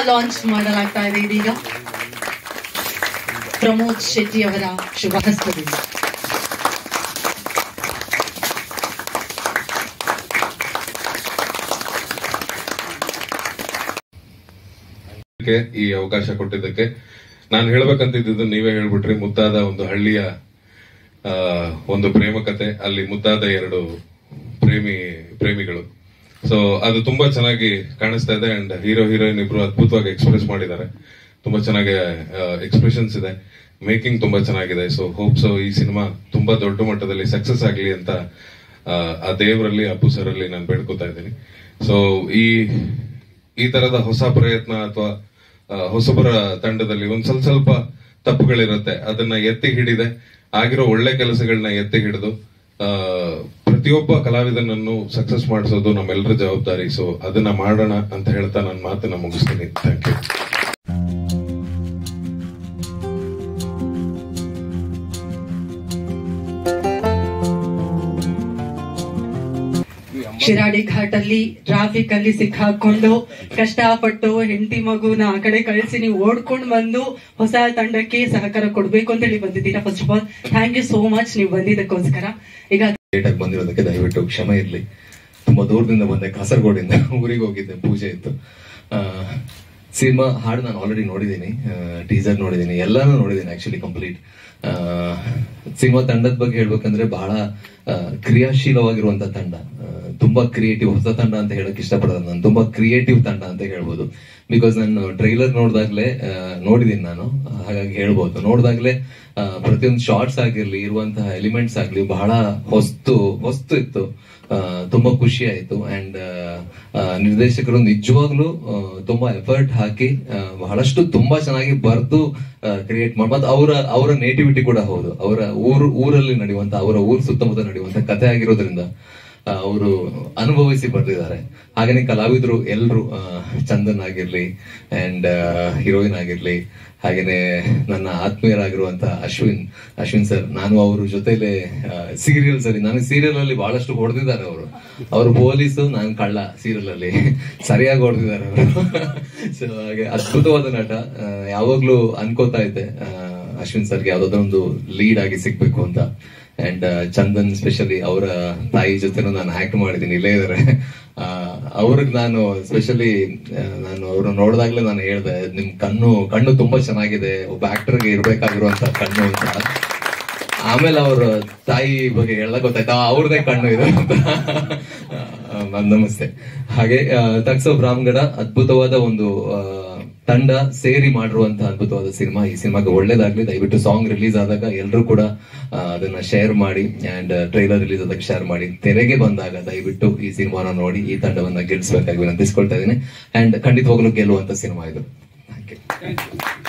launch ಮಾಡಲಾಗ್ತಾ ಇದೆ ಇದೀಗ ಪ್ರಮೋದ್ ಶೆಟ್ಟಿ ಅವರ ಶುಭ ಹಸ್ತದಿಂದ ಕ್ಕೆ ಈ ಅವಕಾಶ ಕೊಟ್ಟಿದ್ದಕ್ಕೆ ನಾನು ಹೇಳ್ಬೇಕಂತಿದ್ದು ನೀವೇ ಹೇಳ್ಬಿಟ್ರಿ ಮುದ್ದಾದ ಒಂದು ಹಳ್ಳಿಯ ಆ, ಒಂದು ಪ್ರೇಮ ಕತೆ ಅಲ್ಲಿ ಮುದ್ದಾದ ಎರಡು ಪ್ರೇಮಿ ಪ್ರೇಮಿಗಳು ಸೊ ಅದು ತುಂಬಾ ಚೆನ್ನಾಗಿ ಕಾಣಿಸ್ತಾ ಇದೆ ಅಂಡ್ ಹೀರೋ ಹೀರೋಯಿನ್ ಇಬ್ರು ಅದ್ಭುತವಾಗಿ ಎಕ್ಸ್ಪ್ರೆಸ್ ಮಾಡಿದ್ದಾರೆ ತುಂಬಾ ಚೆನ್ನಾಗಿ ಎಕ್ಸ್ಪ್ರೆಷನ್ಸ್ ಇದೆ ಮೇಕಿಂಗ್ ತುಂಬಾ ಚೆನ್ನಾಗಿದೆ ಸೊ ಹೋಪ್ ಸೊ ಈ ಸಿನಿಮಾ ತುಂಬಾ ದೊಡ್ಡ ಮಟ್ಟದಲ್ಲಿ ಸಕ್ಸಸ್ ಆಗಲಿ ಅಂತ ಆ, ಆ ದೇವರಲ್ಲಿ ಅಪ್ಪು ಸರ್ ಅಲ್ಲಿ ನಾನು ಬೇಡ್ಕೊತಾ ಇದ್ದೀನಿ ಸೊ ಈ ಈ ತರದ ಹೊಸ ಪ್ರಯತ್ನ ಅಥವಾ ಹೊಸಬರ ತಂಡದಲ್ಲಿ ಒಂದ್ ಸ್ವಲ್ಪ ಸ್ವಲ್ಪ ತಪ್ಪುಗಳಿರುತ್ತೆ ಅದನ್ನ ಎತ್ತಿ ಹಿಡಿದೆ ಆಗಿರೋ ಒಳ್ಳೆ ಕೆಲಸಗಳನ್ನ ಎತ್ತಿ ಹಿಡಿದು ಆ, ಪ್ರತಿಯೊಬ್ಬ ಕಲಾವಿದನನ್ನು ಸಕ್ಸಸ್ ಮಾಡಿಸೋದು ನಮ್ಮೆಲ್ಲರ ಜವಾಬ್ದಾರಿ ಸೊ ಅದನ್ನ ಮಾಡೋಣ ಅಂತ ಹೇಳ್ತಾ ನನ್ನ ಮಾತನ್ನ ಮುಗಿಸ್ತೀನಿ ಥ್ಯಾಂಕ್ ಯು ಶಿರಾಡಿ ಘಾಟ್ ಅಲ್ಲಿ ಟ್ರಾಫಿಕ್ ಅಲ್ಲಿ ಸಿಕ್ಕಾಕೊಂಡು ಕಷ್ಟಪಟ್ಟು ಹೆಂಡತಿ ಮಗುನ ಆ ಕಡೆ ಕಳಿಸಿ ನೀವು ಓಡ್ಕೊಂಡು ಬಂದು ಹೊಸ ತಂಡಕ್ಕೆ ಸಹಕಾರ ಕೊಡ್ಬೇಕು ಅಂತ ಹೇಳಿ ಬಂದಿದ್ದೀರಾ first of all thank you so much ನೀವು ಬಂದಿದ್ದಕ್ಕೋಸ್ಕರ ಈಗ ಲೇಟ್ ಆಗಿ ಬಂದಿರೋದಕ್ಕೆ ದಯವಿಟ್ಟು ಕ್ಷಮೆ ಇರಲಿ ತುಂಬಾ ದೂರದಿಂದ ಬಂದೆ ಕಾಸರಗೋಡಿಂದ ಊರಿಗೆ ಹೋಗಿದ್ದೆ ಪೂಜೆ ಇತ್ತು ಸಿನಿಮಾ ಹಾಡು ನಾನು ಆಲ್ರೆಡಿ ನೋಡಿದ್ದೀನಿ ಟೀಸರ್ ನೋಡಿದ್ದೀನಿ ಎಲ್ಲಾನು ನೋಡಿದ್ದೀನಿ ಆಕ್ಚುಲಿ ಕಂಪ್ಲೀಟ್ ಸಿನಿಮಾ ತಂಡದ ಬಗ್ಗೆ ಹೇಳ್ಬೇಕಂದ್ರೆ ಬಹಳ ಆ, ಕ್ರಿಯಾಶೀಲವಾಗಿರುವಂತ ತಂಡ ಆ, ತುಂಬಾ ಕ್ರಿಯೇಟಿವ್ ಹೊಸ ತಂಡ ಅಂತ ಹೇಳಕ್ ಇಷ್ಟಪಡೋದು ನಾನು ತುಂಬಾ ಕ್ರಿಯೇಟಿವ್ ತಂಡ ಅಂತ ಹೇಳ್ಬೋದು ಬಿಕಾಸ್ ನಾನು ಟ್ರೈಲರ್ ನೋಡಿದಾಗ್ಲೇ ನೋಡಿದೀನಿ ನಾನು ಹಾಗಾಗಿ ಹೇಳ್ಬೋದು ನೋಡಿದಾಗ್ಲೇ ಆ, ಪ್ರತಿಯೊಂದು ಶಾರ್ಟ್ಸ್ ಆಗಿರ್ಲಿ ಇರುವಂತಹ ಎಲಿಮೆಂಟ್ಸ್ ಆಗ್ಲಿ ಬಹಳ ಹೊಸ್ತು ಹೊಸ್ತು ಇತ್ತು ಆ, ತುಂಬಾ ಖುಷಿ ಆಯ್ತು ಅಂಡ್ ನಿರ್ದೇಶಕರು ನಿಜವಾಗ್ಲೂ ಆ, ತುಂಬಾ ಎಫರ್ಟ್ ಹಾಕಿ ಆ, ಬಹಳಷ್ಟು ತುಂಬಾ ಚೆನ್ನಾಗಿ ಬರ್ದು ಕ್ರಿಯೇಟ್ ಮಾಡಿ ಮತ್ತೆ ಅವರ ಅವರ ನೇಟಿವಿಟಿ ಕೂಡ ಹೌದು ಅವರ ಊರು ಊರಲ್ಲಿ ನಡೆಯುವಂತ ಅವರ ಊರ್ ಸುತ್ತಮುತ್ತ ನಡೆಯುವಂತ ಕಥೆ ಆಗಿರೋದ್ರಿಂದ ಅವರು ಅನುಭವಿಸಿ ಬರ್ತಿದ್ದಾರೆ ಹಾಗೇನೆ ಕಲಾವಿದರು ಎಲ್ಲರೂ ಚಂದನ್ ಆಗಿರ್ಲಿ ಅಂಡ್ ಹೀರೋಯಿನ್ ಆಗಿರ್ಲಿ ಹಾಗೇನೆ ನನ್ನ ಆತ್ಮೀಯರಾಗಿರುವಂತ ಅಶ್ವಿನ್ ಅಶ್ವಿನ್ ಸರ್ ನಾನು ಅವ್ರ ಜೊತೆಲೆ ಸೀರಿಯಲ್ಸ್ ಅಲ್ಲಿ ನನಗೆ ಸೀರಿಯಲ್ ಅಲ್ಲಿ ಬಹಳಷ್ಟು ಹೊಡೆದಿದ್ದಾರೆ ಅವರು ಅವರು ಪೊಲೀಸು ನಾನು ಕಳ್ಳ ಸೀರಿಯಲ್ ಅಲ್ಲಿ ಸರಿಯಾಗಿ ಹೊಡೆದಿದ್ದಾರೆ ಅವರು ಸೊ ಹಾಗೆ ಅದ್ಭುತವಾದ ನಟ ಆ, ಯಾವಾಗ್ಲೂ ಅನ್ಕೋತಾ ಇದ್ದೆ ಆ, ಅಶ್ವಿನ್ ಸರ್ಗೆ ಯಾವ್ದಾದ್ರು ಒಂದು ಲೀಡ್ ಆಗಿ ಸಿಗ್ಬೇಕು ಅಂತ ಅಂಡ್ ಚಂದನ್ ಸ್ಪೆಷಲಿ ಅವರ ತಾಯಿ ಜೊತೆನೂ ನಾನು ಆಕ್ಟ್ ಮಾಡಿದ್ದೀನಿ ಇಲ್ಲೇ ಇದಾರೆ ಅವ್ರಿಗೆ ನಾನು ಸ್ಪೆಷಲಿ ನಾನು ಅವ್ರನ್ನ ನೋಡಿದಾಗ್ಲೇ ನಾನು ಹೇಳ್ದೆ ನಿಮ್ ಕಣ್ಣು ಕಣ್ಣು ತುಂಬಾ ಚೆನ್ನಾಗಿದೆ ಒಬ್ಬ ಆಕ್ಟರ್ಗೆ ಇರ್ಬೇಕಾಗಿರುವಂತ ಕಣ್ಣು ಅಂತ ಆಮೇಲೆ ಅವ್ರ ತಾಯಿ ಬಗ್ಗೆ ಹೇಳ್ದಾಗ ಗೊತ್ತಾಯ್ತಾ ಅವ್ರದೇ ಕಣ್ಣು ಇದು ಅಂತ ಆ, ಮ್ಯಾಮ್ ನಮಸ್ತೆ ಹಾಗೆ ಆ, ತಕ್ಸೋ ಬ್ರಾಹ್ಮಗಡ ಅದ್ಭುತವಾದ ಒಂದು ಆ, ತಂಡ ಸೇರಿ ಮಾಡಿರುವಂತಹ ಅದ್ಭುತವಾದ ಸಿನಿಮಾ ಈ ಸಿನಿಮಾಗೆ ಒಳ್ಳೇದಾಗ್ಲಿ ದಯವಿಟ್ಟು ಸಾಂಗ್ ರಿಲೀಸ್ ಆದಾಗ ಎಲ್ಲರೂ ಕೂಡ ಆ, ಅದನ್ನ ಶೇರ್ ಮಾಡಿ ಅಂಡ್ ಟ್ರೈಲರ್ ರಿಲೀಸ್ ಆದಾಗ ಶೇರ್ ಮಾಡಿ ತೆರೆಗೆ ಬಂದಾಗ ದಯವಿಟ್ಟು ಈ ಸಿನಿಮಾನ ನೋಡಿ ಈ ತಂಡವನ್ನ ಗೆಲ್ಲಿಸಬೇಕಾಗಿ ವಿನಂತಿಸ್ಕೊಳ್ತಾ ಇದ್ದೀನಿ ಅಂಡ್ ಖಂಡಿತವಾಗ್ಲೂ ಗೆಲ್ಲುವಂತ ಸಿನಿಮಾ ಇದು ಥ್ಯಾಂಕ್ ಯು